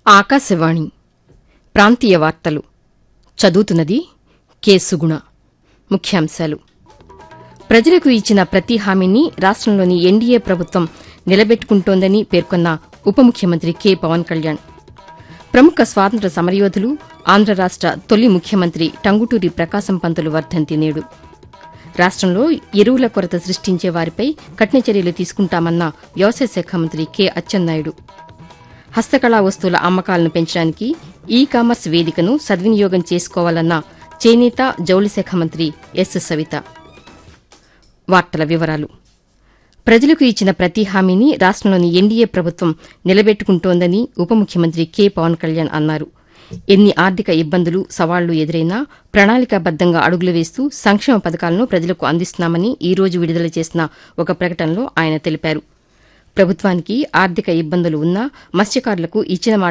ఆకాశవాణి ప్రాంతీయ వార్తలు చదువుతున్నది కె సుగుణ ముఖ్యాంశాలు ప్రజలకు ఇచ్చిన ప్రతి హామీని రాష్టంలోని ఎన్డీఏ ప్రభుత్వం నిలబెట్టుకుంటోందని పేర్కొన్న ఉప ముఖ్యమంత్రి కె పవన్ కళ్యాణ్ ప్రముఖ స్వాతంత్ర సమరయోధులు ఆంధ్ర రాష్ట తొలి ముఖ్యమంత్రి టంగుటూరి ప్రకాశం పంతులు వర్ధంతి నేడు రాష్టంలో ఎరువుల కొరత సృష్టించే వారిపై కఠిన చర్యలు తీసుకుంటామన్న వ్యవసాయ శాఖ మంత్రి కె అచ్చెన్నాయుడు హస్తకళా వస్తువుల అమ్మకాలను పెంచడానికి ఈ కామర్స్ వేదికను సద్వినియోగం చేసుకోవాలన్న చేనేత జౌళి శాఖ మంత్రి ఎస్ సవిత వార్తల వివరాలు ప్రజలకు ఇచ్చిన ప్రతి హామీని రాష్టంలోని ఎన్డీఏ ప్రభుత్వం నిలబెట్టుకుంటోందని ఉప ముఖ్యమంత్రి కె పవన్ కళ్యాణ్ అన్నారు ఎన్ని ఆర్థిక ఇబ్బందులు సవాళ్లు ఎదురైనా ప్రణాళికాబద్దంగా అడుగులు వేస్తూ సంక్షేమ పథకాలను ప్రజలకు అందిస్తున్నామని ఈ రోజు విడుదల చేసిన ఒక ప్రకటనలో ఆయన తెలిపారు ప్రభుత్వానికి ఆర్థిక ఇబ్బందులు ఉన్నా మత్స్యకారులకు ఇచ్చిన మాట